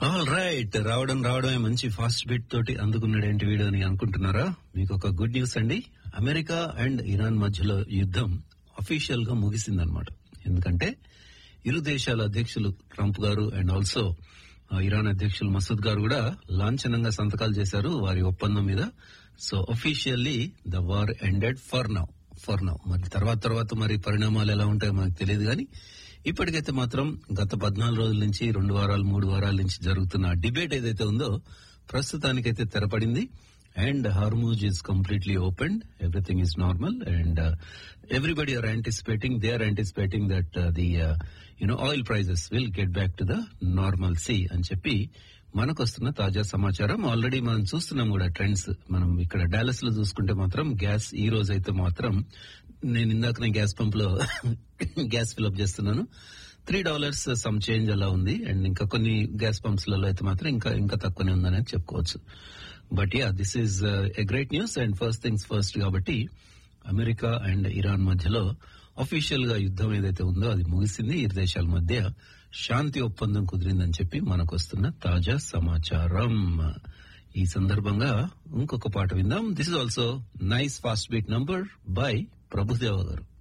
all right రావడం రావడమే మంచి ఫాస్ట్ బీట్ తోటి అందుకున్నాడేంటి వీడియో అని అనుకుంటున్నారా మీకు ఒక గుడ్ న్యూస్ అండి అమెరికా అండ్ ఇరాన్ మధ్యలో యుద్ధం అఫీషియల్ గా ముగిసిందనమాట ఎందుకంటే ఇరు దేశాల అధ్యక్షులు ట్రంప్ గారు అండ్ ఆల్సో ఇరాన్ అధ్యక్షులు మసూద్ గారు కూడా లాంఛనంగా సంతకాలు చేశారు వారి ఒప్పందం మీద so officially the war ended for now for now మరి తర్వాత తర్వాత మరి పరిణామాలు ఎలా ఉంటాయో మనకు తెలియదు కానీ ఇప్పటికైతే మాత్రం గత పద్నాలుగు రోజుల నుంచి రెండు వారాలు మూడు వారాల నుంచి జరుగుతున్న డిబేట్ ఏదైతే ఉందో ప్రస్తుతానికైతే తెరపడింది and Hormuz is completely open everything is normal and everybody are anticipating they are anticipating that the you know oil prices will get back to the normalcy అని చెప్పి మనకు వస్తున్న తాజా సమాచారం ఆల్రెడీ మనం చూస్తున్నాం కూడా ట్రెండ్స్ మనం ఇక్కడ డాలస్ లో చూసుకుంటే మాత్రం గ్యాస్ ఈ రోజు అయితే మాత్రం నేను ఇందాకనే గ్యాస్ పంప్ లో గ్యాస్ ఫిల్అప్ చేస్తున్నాను త్రీ డాలర్స్ సమ్ చేంజ్ అలా ఉంది అండ్ ఇంకా కొన్ని గ్యాస్ పంప్స్ లలో అయితే మాత్రం ఇంకా ఇంకా తక్కువనే ఉందని చెప్పుకోవచ్చు but ya this is a great news and first things first కాబట్టి అమెరికా అండ్ ఇరాన్ మధ్యలో అఫీషియల్ గా యుద్ధం ఏదైతే ఉందో అది ముగిసింది ఇరు దేశాల మధ్య శాంతి ఒప్పందం కుదిరిందని చెప్పి మనకు వస్తున్న తాజా సమాచారం ఈ సందర్భంగా ఇంకొక పాట విందాం this is also nice fast beat number by Prabhudeva గారు